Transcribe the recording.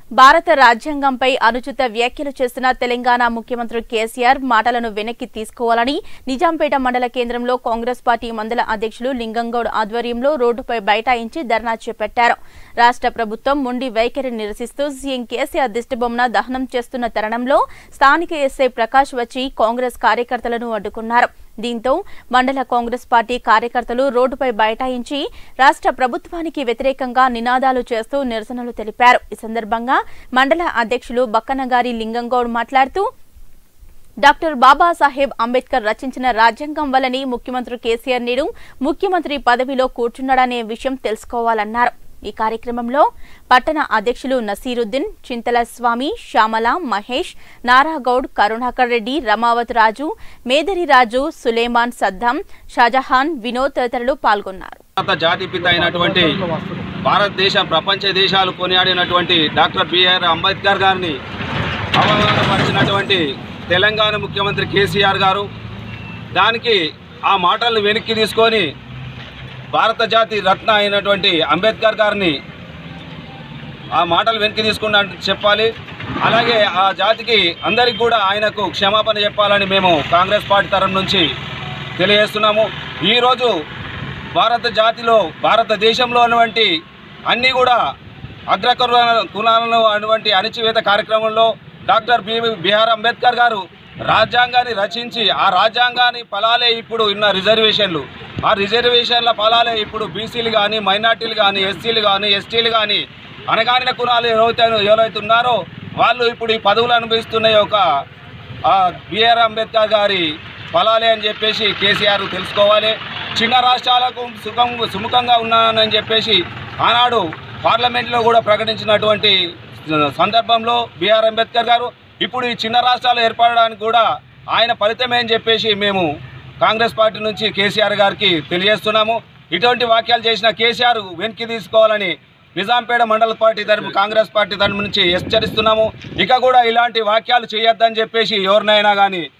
భారత రాజ్యాంగంపై అనుచిత వ్యాఖ్యలు చేసిన తెలంగాణ ముఖ్యమంత్రి కేసీఆర్ మాటలను వెనక్కి తీసుకోవాలని నిజాంపేట మండల కేంద్రంలో కాంగ్రెస్ పార్టీ మండల అధ్యక్షులు లింగంగౌడ్ ఆధ్వర్యంలో రోడ్డుపై బైఠాయించి ధర్నా చేపట్టారు రాష్ట్ర ప్రభుత్వం మొండి వైఖరి నిరసిస్తూ సీఎం కేసీఆర్ దిష్టిబొమ్మన దహనం చేస్తున్న తరుణంలో స్థానిక ఎస్ఐ ప్రకాష్ వచ్చి కాంగ్రెస్ కార్యకర్తలను అడ్డుకున్నారు దీంతో మండల కాంగ్రెస్ పార్టీ కార్యకర్తలు రోడ్డుపై బైఠాయించి రాష్ట్ర ప్రభుత్వానికి వ్యతిరేకంగా నినాదాలు చేస్తూ నిరసనలు తెలిపారు ఈ సందర్భంగా మండల అధ్యక్షులు బక్కనగారి లింగంగౌడ్ మాట్లాడుతూ డాక్టర్ బాబాసాహెబ్ అంబేద్కర్ రచించిన రాజ్యాంగం వల్లని ముఖ్యమంత్రి కేసీఆర్ నేడు ముఖ్యమంత్రి పదవిలో కూర్చున్నాడనే విషయం తెలుసుకోవాలన్నారు ఈ కార్యక్రమంలో పట్టణ అధ్యక్షులు నసీరుద్దీన్ చింతల స్వామి శ్యామల మహేష్ నారాగౌడ్ కరుణాకర్ రెడ్డి రమావత్ రాజు మేదరి రాజు సులేమాన్ సద్దాం షాజహాన్ వినోద్ తదితరులు పాల్గొన్నారు భారత జాతిపిత అయినటువంటి భారతదేశ ప్రపంచ దేశాలు కొనియాడినటువంటి డాక్టర్ బిఆర్ అంబేద్కర్ గారిని అవమానపరిచినటువంటి తెలంగాణ ముఖ్యమంత్రి కేసీఆర్ గారు దానికి ఆ మాటలను వెనక్కి తీసుకొని భారత జాతి రత్న అయినటువంటి అంబేద్కర్ గారిని ఆ మాటలు వెనక్కి తీసుకున్నా చెప్పాలి అలాగే ఆ జాతికి అందరికి కూడా ఆయనకు క్షమాపణ చెప్పాలని మేము కాంగ్రెస్ పార్టీ తరఫు నుంచి తెలియజేస్తున్నాము ఈరోజు భారత జాతిలో భారతదేశంలో ఉన్నటువంటి అన్నీ కూడా అగ్రకుల కులాలను అటువంటి అణిచివేత కార్యక్రమంలో డాక్టర్ బి బిఆర్ అంబేద్కర్ గారు రాజ్యాంగాన్ని రచించి ఆ రాజ్యాంగాన్ని ఫలాలే ఇప్పుడు ఉన్న రిజర్వేషన్లు ఆ రిజర్వేషన్ల ఫలాలే ఇప్పుడు బీసీలు కానీ మైనార్టీలు కానీ ఎస్సీలు కానీ ఎస్టీలు కానీ అనగానిన కులాలు ఎవరైతే ఎవరైతే ఉన్నారో వాళ్ళు ఇప్పుడు ఈ పదవులు అనుభవిస్తున్న ఒక బిఆర్ అంబేద్కర్ గారి ఫలాలే అని చెప్పేసి కేసీఆర్ తెలుసుకోవాలి చిన్న రాష్ట్రాలకు సుఖం సుముఖంగా ఉన్నానని చెప్పేసి ఆనాడు పార్లమెంట్లో కూడా ప్రకటించినటువంటి సందర్భంలో బిఆర్ అంబేద్కర్ గారు ఇప్పుడు ఈ చిన్న రాష్ట్రాలు ఏర్పడడానికి కూడా ఆయన ఫలితమే అని చెప్పేసి మేము కాంగ్రెస్ పార్టీ నుంచి కేసీఆర్ గారికి తెలియజేస్తున్నాము ఇటువంటి వాక్యాలు చేసిన కేసీఆర్ వెనక్కి తీసుకోవాలని నిజాంపేట మండల పార్టీ తరపు కాంగ్రెస్ పార్టీ తరపు నుంచి హెచ్చరిస్తున్నాము ఇక కూడా ఇలాంటి వాక్యాలు చేయొద్దని చెప్పేసి ఎవరినైనా కానీ